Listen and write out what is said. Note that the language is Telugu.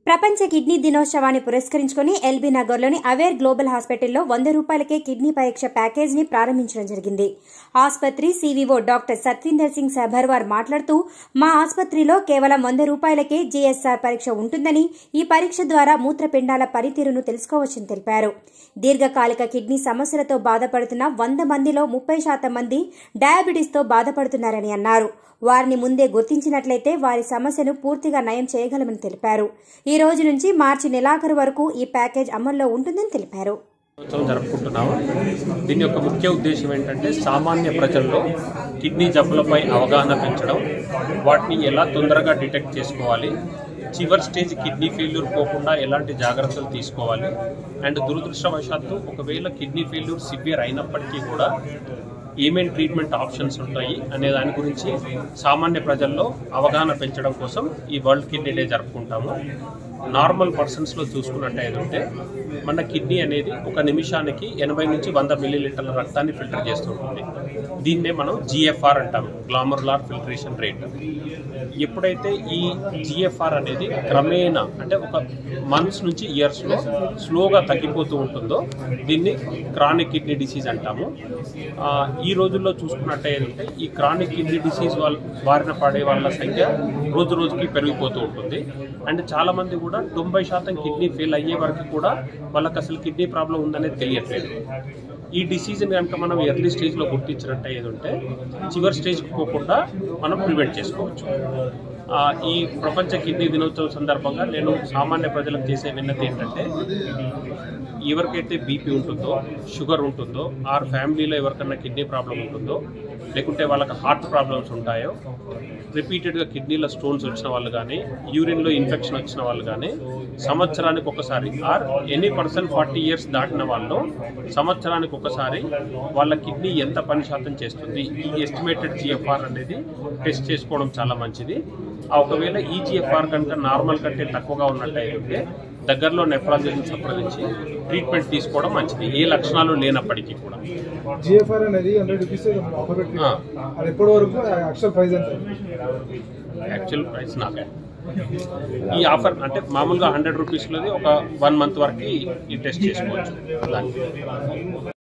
ప్రపంచ కిడ్నీ దినోత్సవాన్ని పురస్కరించుకుని ఎల్బీ నగర్లోని అవేర్ గ్లోబల్ హాస్పిటల్లో వంద రూపాయలకే కిడ్నీ పరీక్ష ప్యాకేజ్ ని ప్రారంభించడం జరిగింది ఆసుపత్రి సీవీఓ డాక్టర్ సత్వీందర్ సింగ్ సభర్వార్ మాట్లాడుతూ మా ఆసుపత్రిలో కేవలం వంద రూపాయలకే జీఎస్ఆర్ పరీక్ష ఉంటుందని ఈ పరీక్ష ద్వారా మూత్రపిండాల పనితీరును తెలుసుకోవచ్చని తెలిపారు దీర్ఘకాలిక కిడ్నీ సమస్యలతో బాధపడుతున్న వంద మందిలో ముప్పై శాతం మంది డయాబెటీస్తో బాధపడుతున్నారని అన్నారు వారిని ముందే గుర్తించినట్లయితే వారి సమస్యను పూర్తిగా నయం చేయగలమని తెలిపారు ఈ రోజు నుంచి మార్చి నెలాఖరు వరకు ఈ ప్యాకేజ్ అమల్లో ఉంటుందని తెలిపారు దినోత్సవం జరుపుకుంటున్నాము దీని యొక్క ముఖ్య ఉద్దేశం ఏంటంటే సామాన్య ప్రజల్లో కిడ్నీ జబ్బులపై అవగాహన పెంచడం వాటిని ఎలా తొందరగా డిటెక్ట్ చేసుకోవాలి చివరి స్టేజ్ కిడ్నీ ఫెయిల్యూర్ పోకుండా ఎలాంటి జాగ్రత్తలు తీసుకోవాలి అండ్ దురదృష్టవశాత్తు ఒకవేళ కిడ్నీ ఫెయిల్యూర్ సివియర్ అయినప్పటికీ కూడా ఏమేమి ట్రీట్మెంట్ ఆప్షన్స్ ఉంటాయి అనే దాని గురించి సామాన్య ప్రజల్లో అవగాహన పెంచడం కోసం ఈ వరల్డ్ కిడ్నీ డే జరుపుకుంటాము నార్మల్ పర్సన్స్లో చూసుకున్నట్టయితే మన కిడ్నీ అనేది ఒక నిమిషానికి ఎనభై నుంచి వంద మిల్లీలీటర్ల రక్తాన్ని ఫిల్టర్ చేస్తుంటుంది దీన్నే మనం జిఎఫ్ఆర్ అంటాం గ్లామరులార్ ఫిల్టరేషన్ రేట్ ఎప్పుడైతే ఈ జిఎఫ్ఆర్ అనేది క్రమేణా అంటే ఒక మంత్స్ నుంచి ఇయర్స్లో స్లోగా తగ్గిపోతూ ఉంటుందో దీన్ని క్రానిక్ కిడ్నీ డిసీజ్ అంటాము ఆ, ఈ రోజుల్లో చూసుకున్నట్టయితే ఈ క్రానిక్ కిడ్నీ డిసీజ్ వాళ్ళ బారిన పడే వాళ్ళ సంఖ్య రోజు రోజుకి పెరిగిపోతూ ఉంటుంది అండ్ చాలా మంది కూడా తొంభై శాతం కిడ్నీ ఫెయిల్ అయ్యే వరకు కూడా వాళ్ళకి అసలు కిడ్నీ ప్రాబ్లం ఉందనేది తెలియట్లేదు ఈ డిసీజ్ని కనుక మనం ఎర్లీ స్టేజ్లో గుర్తించినట్టు ఏది ఉంటే చివరి స్టేజ్కి పోకుండా మనం ప్రివెంట్ చేసుకోవచ్చు ఆ, ఈ ప్రపంచ కిడ్నీ దినోత్సవం సందర్భంగా నేను సామాన్య ప్రజలకు చేసే విన్నతి ఏంటంటే ఎవరికైతే బీపీ ఉంటుందో షుగర్ ఉంటుందో ఆర్ ఫ్యామిలీలో ఎవరికన్నా కిడ్నీ ప్రాబ్లం ఉంటుందో లేకుంటే వాళ్ళకి హార్ట్ ప్రాబ్లమ్స్ ఉంటాయో రిపీటెడ్గా కిడ్నీలో స్టోన్స్ వచ్చిన వాళ్ళు కానీ యూరిన్లో ఇన్ఫెక్షన్ వచ్చిన వాళ్ళు కానీ సంవత్సరానికి ఒకసారి or any person forty years దాటిన వాళ్ళు సంవత్సరానికి ఒకసారి వాళ్ళ కిడ్నీ ఎంత పని శాతం చేస్తుంది ఈ ఎస్టిమేటెడ్ జిఎఫ్ఆర్ అనేది టెస్ట్ చేసుకోవడం చాలా మంచిది ఆ ఒకవేళ ఈ జిఎఫ్ఆర్ కనుక నార్మల్ కంటే తక్కువగా ఉన్నట్టయితే దగ్గరలో నెఫ్రాలజిస్ట్ని సంప్రదించి ట్రీట్మెంట్ తీసుకోవడం మంచిది ఏ లక్షణాలు లేనప్పటికీ కూడా జిఎఫ్ఆర్ అనేది హండ్రెడ్ రూపీస్ ఆఫర్ పెట్టి ఆ. అది ఎప్పటి వరకు యాక్చువల్ ప్రైస్ ఎంత యాక్చువల్ ప్రైస్ నాకే ఈ ఆఫర్ అంటే మామూలుగా హండ్రెడ్ రూపీస్లోది ఒక వన్ మంత్ వరకు ఈ టెస్ట్ చేసుకోవచ్చు దానికి